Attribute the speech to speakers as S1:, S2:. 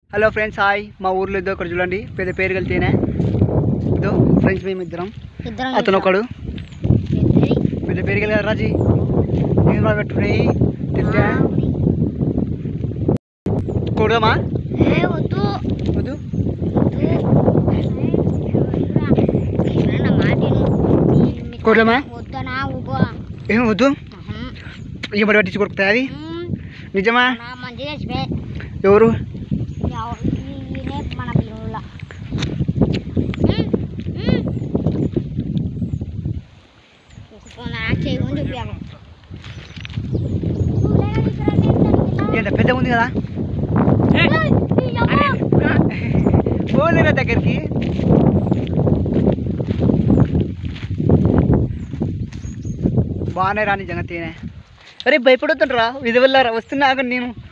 S1: Hello friends hi మా ఊర్లో ఇద్దరు ఒకటి చూడండి పెద్ద పేరు కలితేనే ఇదో ఫ్రెండ్స్ మేము ఇద్దరం
S2: ఇద్దరం
S1: అతను ఒకడు
S2: ఇద్దరి.
S1: పెద్ద పేరు కలిగారు రాజీ నేను కూడా పెట్టుకుని తింటా కొడదామా
S2: ఏ వద్దు
S1: వద్దు కొడదామా
S2: వద్దనా ఊగో
S1: ఏం వద్దు ఏం పడి పట్టించి కొడుకుతాయి అది నిజమా
S2: మంచిగా చెప్పే
S1: ఎవరు
S2: ఈయనే మన పిల్లల చేయకుండా చూపాము
S1: ఏంట పెద్ద ఉంది కదా పోలేరా దగ్గరికి బాగానే రాని జంగతీనే అరే భయపడుతుండ్రా ఇది వల్ల వస్తున్నా ఆగండి నేను